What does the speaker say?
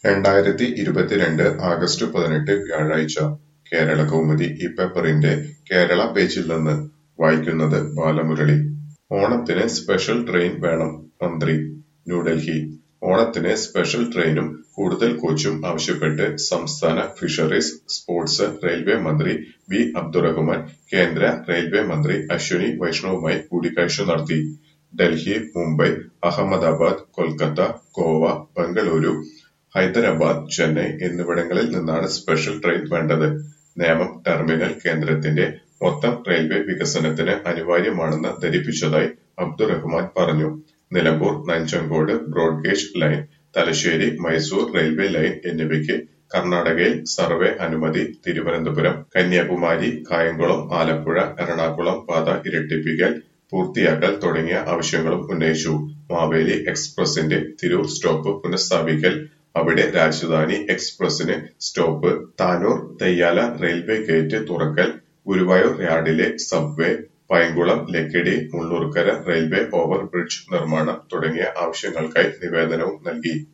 രണ്ടായിരത്തി ഇരുപത്തിരണ്ട് ആഗസ്റ്റ് പതിനെട്ട് വ്യാഴാഴ്ച കേരളകൗമുദി ഈ പേപ്പറിന്റെ കേരള പേജിൽ നിന്ന് വായിക്കുന്നത് ബാലമുരളി. ഓണത്തിന് സ്പെഷ്യൽ ട്രെയിൻ വേണം മന്ത്രി ന്യൂഡൽഹി ഓണത്തിന് സ്പെഷ്യൽ ട്രെയിനും കൂടുതൽ കോച്ചും ആവശ്യപ്പെട്ട് സംസ്ഥാന ഫിഷറീസ്, സ്പോർട്സ്, റെയിൽവേ മന്ത്രി വി അബ്ദുറഹ്മാൻ കേന്ദ്ര റെയിൽവേ മന്ത്രി അശ്വിനി വൈഷ്ണവുമായി കൂടിക്കാഴ്ച നടത്തി. ഡൽഹി, മുംബൈ, അഹമ്മദാബാദ്, കൊൽക്കത്ത, ഗോവ, ബംഗളൂരു, ഹൈദരാബാദ്, ചെന്നൈ എന്നിവിടങ്ങളിൽ നിന്നാണ് സ്പെഷ്യൽ ട്രെയിൻ വേണ്ടത്. നേമം ടെർമിനൽ കേന്ദ്രത്തിന്റെ മൊത്തം റെയിൽവേ വികസനത്തിന് അനിവാര്യമാണെന്ന് ധരിപ്പിച്ചതായി അബ്ദുറഹ്മാൻ പറഞ്ഞു. Nilambur Nanjangud broad gauge line, Thalassery Mysore railway line എന്നിവയ്ക്ക് കർണാടകയിൽ സർവേ അനുമതി, തിരുവനന്തപുരം കന്യാകുമാരി കായംകുളം ആലപ്പുഴ എറണാകുളം പാത ഇരട്ടിപ്പിക്കൽ പൂർത്തിയാക്കൽ തുടങ്ങിയ ആവശ്യങ്ങളും ഉന്നയിച്ചു. മാവേലി എക്സ്പ്രസിന്റെ തിരൂർ സ്റ്റോപ്പ് പുനഃസ്ഥാപിക്കൽ, അവിടെ രാജധാനി എക്സ്പ്രസിന് stop, Tanur Theyyala railway gate തുറക്കൽ, ഗുരുവായൂർ യാർഡിലെ subway, Painkulam Lakkidi Mullurkara railway over bridge നിർമ്മാണം തുടങ്ങിയ ആവശ്യങ്ങൾക്കായി നിവേദനവും നൽകി.